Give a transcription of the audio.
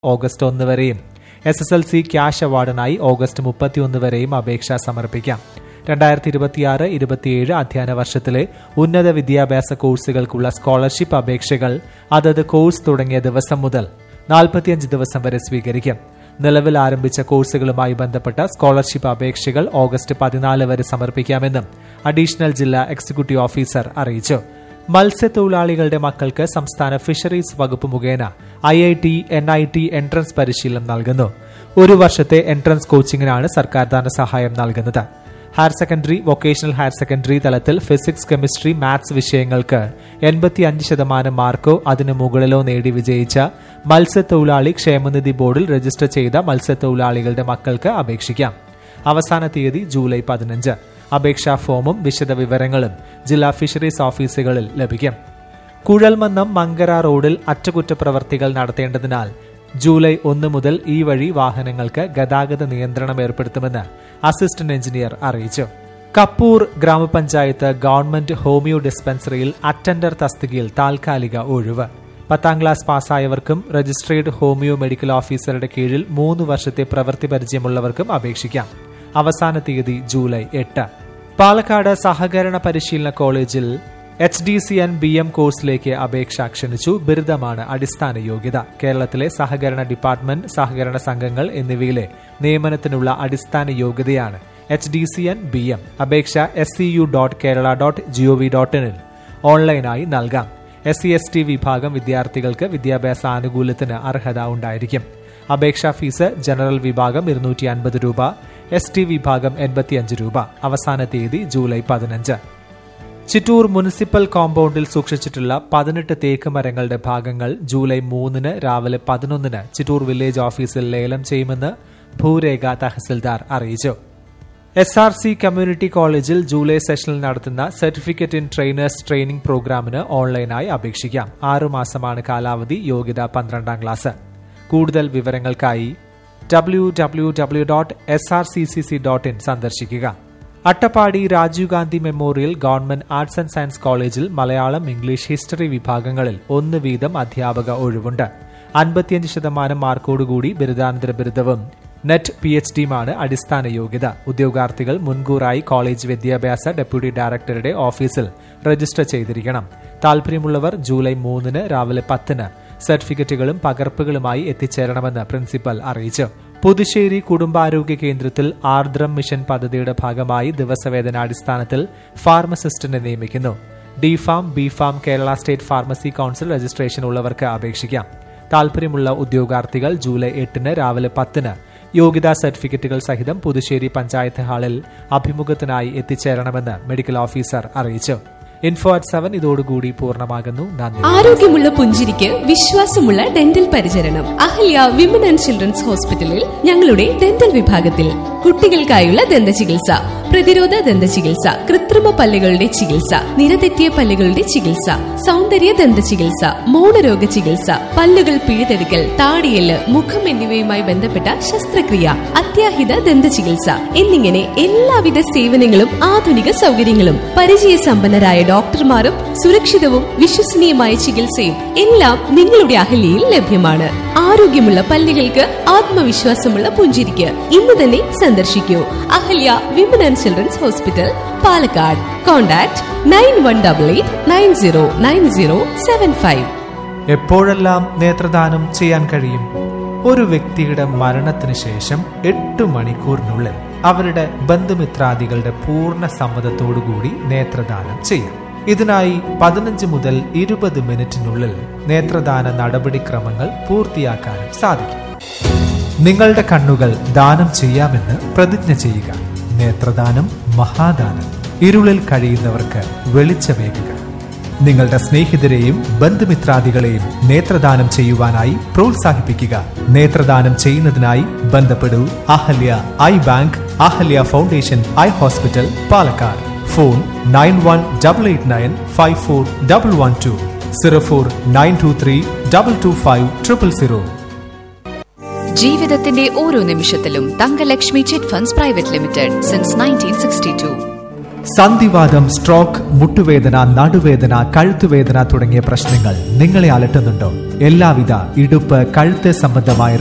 August ഒന്ന് വരെയും S S L C cash അവാർഡിനായി ഓഗസ്റ്റ് മുപ്പത്തിയൊന്ന് വരെയും അപേക്ഷ സമർപ്പിക്കാം രണ്ടായിരത്തി ഇരുപത്തിയാറ് ഇരുപത്തിയേഴ് അധ്യയന വർഷത്തിലെ ഉന്നത വിദ്യാഭ്യാസ കോഴ്സുകൾക്കുള്ള സ്കോളർഷിപ്പ് അപേക്ഷകൾ അതത് കോഴ്സ് തുടങ്ങിയ ദിവസം മുതൽ നാൽപ്പത്തിയഞ്ച് ദിവസം വരെ സ്വീകരിക്കും നിലവിൽ ആരംഭിച്ച കോഴ്സുകളുമായി ബന്ധപ്പെട്ട സ്കോളർഷിപ്പ് അപേക്ഷകൾ ഓഗസ്റ്റ് പതിനാല് വരെ സമർപ്പിക്കാമെന്നും അഡീഷണൽ ജില്ലാ എക്സിക്യൂട്ടീവ് ഓഫീസർ അറിയിച്ചു മത്സ്യത്തൊഴിലാളികളുടെ മക്കൾക്ക് സംസ്ഥാന ഫിഷറീസ് വകുപ്പ് മുഖേന I I T N I T entrance പരിശീലനം നൽകുന്നു ഒരു വർഷത്തെ എൻട്രൻസ് കോച്ചിങ്ങിനാണ് സർക്കാർ ധനസഹായം നൽകുന്നത് higher secondary vocational higher secondary തലത്തിൽ ഫിസിക്സ് കെമിസ്ട്രി മാത്സ് വിഷയങ്ങൾക്ക് എൺപത്തിയഞ്ച് ശതമാനം മാർക്കോ അതിനു മുകളിലോ നേടി വിജയിച്ച മത്സ്യത്തൊഴിലാളി ക്ഷേമനിധി ബോർഡിൽ രജിസ്റ്റർ ചെയ്ത മത്സ്യത്തൊഴിലാളികളുടെ മക്കൾക്ക് അപേക്ഷിക്കാം അവസാന തീയതി ജൂലൈ പതിനഞ്ച് അപേക്ഷാ ഫോമും വിശദ വിവരങ്ങളും ജില്ലാ ഫിഷറീസ് ഓഫീസുകളിൽ ലഭിക്കും കുഴൽമന്നം മങ്കര റോഡിൽ അറ്റകുറ്റപ്രവർത്തികൾ നടത്തേണ്ടതിനാൽ ജൂലൈ ഒന്ന് മുതൽ ഈ വഴി വാഹനങ്ങൾക്ക് ഗതാഗത നിയന്ത്രണം ഏർപ്പെടുത്തുമെന്ന് അസിസ്റ്റന്റ് എഞ്ചിനീയർ അറിയിച്ചു കപ്പൂർ ഗ്രാമപഞ്ചായത്ത് ഗവൺമെന്റ് ഹോമിയോ ഡിസ്പെൻസറിയിൽ അറ്റൻഡർ തസ്തികയിൽ താൽക്കാലിക ഒഴിവ് പത്താം ക്ലാസ് പാസ്സായവർക്കും രജിസ്ട്രേഡ് ഹോമിയോ മെഡിക്കൽ ഓഫീസറുടെ കീഴിൽ മൂന്ന് വർഷത്തെ പ്രവൃത്തി പരിചയമുള്ളവർക്കും അപേക്ഷിക്കാം അവസാന തീയതി ജൂലൈ എട്ട് പാലക്കാട് സഹകരണ പരിശീലന കോളേജിൽ H D C N B M കോഴ്സിലേക്ക് അപേക്ഷ ക്ഷണിച്ചു ബിരുദമാണ് അടിസ്ഥാന യോഗ്യത കേരളത്തിലെ സഹകരണ ഡിപ്പാർട്ട്മെന്റ് സഹകരണ സംഘങ്ങൾ എന്നിവയിലെ നിയമനത്തിനുള്ള അടിസ്ഥാന യോഗ്യതയാണ് H D C N B M അപേക്ഷ S C U dot Kerala dot gov dot ഇനിൽ ഓൺലൈനായി നൽകാം എസ് സി എസ് ടി വിഭാഗം വിദ്യാർത്ഥികൾക്ക് വിദ്യാഭ്യാസ ആനുകൂല്യത്തിന് അർഹത ഉണ്ടായിരിക്കും അപേക്ഷാ ഫീസ് ജനറൽ വിഭാഗം ഇരുന്നൂറ്റി അൻപത് രൂപ എസ് ടി വിഭാഗം എൺപത്തിയഞ്ച് രൂപ അവസാന തീയതി ജൂലൈ പതിനഞ്ച് ചിറ്റൂർ മുനിസിപ്പൽ കോമ്പൗണ്ടിൽ സൂക്ഷിച്ചിട്ടുള്ള പതിനെട്ട് തേക്ക് മരങ്ങളുടെ ഭാഗങ്ങൾ ജൂലൈ മൂന്നിന് രാവിലെ പതിനൊന്നിന് ചിറ്റൂർ വില്ലേജ് ഓഫീസിൽ ലേലം ചെയ്യുമെന്ന് ഭൂരേഖ തഹസിൽദാർ അറിയിച്ചു എസ് ആർ സി കമ്മ്യൂണിറ്റി കോളേജിൽ ജൂലൈ സെഷനിൽ നടത്തുന്ന സർട്ടിഫിക്കറ്റ് ഇൻ ട്രെയിനേഴ്സ് ട്രെയിനിംഗ് പ്രോഗ്രാമിന് ഓൺലൈനായി അപേക്ഷിക്കാം ആറുമാസമാണ് കാലാവധി യോഗ്യത പന്ത്രണ്ടാം ക്ലാസ് കൂടുതൽ വിവരങ്ങൾക്കായി W W W dot S R C C C dot in സന്ദർശിക്കുക Attappadi Rajiv Gandhi memorial government arts and science കോളേജിൽ മലയാളം ഇംഗ്ലീഷ് ഹിസ്റ്ററി വിഭാഗങ്ങളിൽ ഒന്ന് വീതം അധ്യാപക ഒഴിവുണ്ട് അൻപത്തിയഞ്ച് ശതമാനം മാർക്കോടുകൂടി ബിരുദാനന്തര ബിരുദവും നെറ്റ് പി എച്ച് ഡിയുമാണ് അടിസ്ഥാന യോഗ്യത ഉദ്യോഗാർത്ഥികൾ മുൻകൂറായി കോളേജ് വിദ്യാഭ്യാസ ഡെപ്യൂട്ടി ഡയറക്ടറുടെ ഓഫീസിൽ രജിസ്റ്റർ ചെയ്തിരിക്കണം താൽപര്യമുള്ളവർ ജൂലൈ മൂന്നിന് രാവിലെ പത്തിന് സർട്ടിഫിക്കറ്റുകളും പകർപ്പുകളുമായി എത്തിച്ചേരണമെന്ന് പ്രിൻസിപ്പൽ അറിയിച്ചു പുതുശ്ശേരി കുടുംബാരോഗ്യ കേന്ദ്രത്തിൽ ആർദ്രം മിഷൻ പദ്ധതിയുടെ ഭാഗമായി ദിവസവേതനാടിസ്ഥാനത്തിൽ ഫാർമസിസ്റ്റിനെ നിയമിക്കുന്നു D pharm B pharm Kerala state pharmacy council registration ഉള്ളവർക്ക് അപേക്ഷിക്കാം താൽപര്യമുള്ള ഉദ്യോഗാർത്ഥികൾ ജൂലൈ എട്ടിന് രാവിലെ പത്തിന് യോഗ്യതാ സർട്ടിഫിക്കറ്റുകൾ സഹിതം പുതുശ്ശേരി പഞ്ചായത്ത് ഹാളിൽ അഭിമുഖത്തിനായി എത്തിച്ചേരണമെന്ന് മെഡിക്കൽ ഓഫീസർ അറിയിച്ചു ഇൻഫോ അറ്റ് സെവൻ ഇതോടുകൂടി പൂർണ്ണമാകുന്നു നന്ദി ആരോഗ്യമുള്ള പുഞ്ചിരിക്ക് വിശ്വാസമുള്ള ഡെന്റൽ പരിചരണം അഹല്യ വിമൻ ആൻഡ് ചിൽഡ്രൻസ് ഹോസ്പിറ്റലിൽ ഞങ്ങളുടെ ഡെന്റൽ വിഭാഗത്തിൽ കുട്ടികൾക്കായുള്ള ദന്ത ചികിത്സ പ്രതിരോധ ദന്ത ചികിത്സ കൃത്രിമ പല്ലുകളുടെ ചികിത്സ നിരതെറ്റിയ പല്ലുകളുടെ ചികിത്സ സൗന്ദര്യ ദന്ത ചികിത്സ മൗനരോഗ ചികിത്സ പല്ലുകൾ പിഴുതെടുക്കൽ താടിയല് മുഖം എന്നിവയുമായി ബന്ധപ്പെട്ട ശസ്ത്രക്രിയ അത്യാഹിത ദന്ത ചികിത്സ എന്നിങ്ങനെ എല്ലാവിധ സേവനങ്ങളും ആധുനിക സൗകര്യങ്ങളും പരിചയസമ്പന്നരായ ഡോക്ടർമാരും സുരക്ഷിതവും വിശ്വസനീയമായ ചികിത്സയും എല്ലാം നിങ്ങളുടെ അഹല്യയിൽ ലഭ്യമാണ് ആരോഗ്യമുള്ള പല്ലുകൾക്ക് ആത്മവിശ്വാസമുള്ള പുഞ്ചിരിക്ക് ഇന്ന് തന്നെ സന്ദർശിക്കൂ Ahalya women and children's hospital Palakkad contact nine one double eight nine zero nine zero seven five എപ്പോഴെല്ലാം നേത്രദാനം ചെയ്യാൻ കഴിയും ഒരു വ്യക്തിയുടെ മരണത്തിന് ശേഷം എട്ട് മണിക്കൂറിനുള്ളിൽ അവരുടെ ബന്ധുമിത്രാദികളുടെ പൂർണ്ണ സമ്മതത്തോടുകൂടി നേത്രദാനം ചെയ്യാം ഇതിനായി പതിനഞ്ച് മുതൽ ഇരുപത് മിനിറ്റിനുള്ളിൽ നേത്രദാന നടപടിക്രമങ്ങൾ പൂർത്തിയാക്കാനും സാധിക്കും നിങ്ങളുടെ കണ്ണുകൾ ദാനം ചെയ്യാമെന്ന് പ്രതിജ്ഞ ചെയ്യുക നേത്രദാനം മഹാദാനം ഇരുളിൽ കഴിയുന്നവർക്ക് വെളിച്ചമേകുക നിങ്ങളുടെ സ്നേഹിതരെയും ബന്ധുമിത്രാദികളെയും നേത്രദാനം ചെയ്യുവാനായി പ്രോത്സാഹിപ്പിക്കുക നേത്രദാനം ചെയ്യുന്നതിനായി ബന്ധപ്പെടൂ Ahalya eye bank Ahalya foundation eye hospital Palakkad phone nine one double eight nine five four double one two zero four nine two three double two five triple zero ജീവിതത്തിന്റെ ഓരോ നിമിഷത്തിലും Thangalakshmi chit funds private limited since nineteen sixty two സന്ധിവാദം stroke മുട്ടുവേദന നടുവേദന കഴുത്തുവേദന തുടങ്ങിയ പ്രശ്നങ്ങൾ നിങ്ങളെ അലട്ടുന്നുണ്ടോ എല്ലാവിധ ഇടുപ്പ് കഴുത്ത് സംബന്ധമായ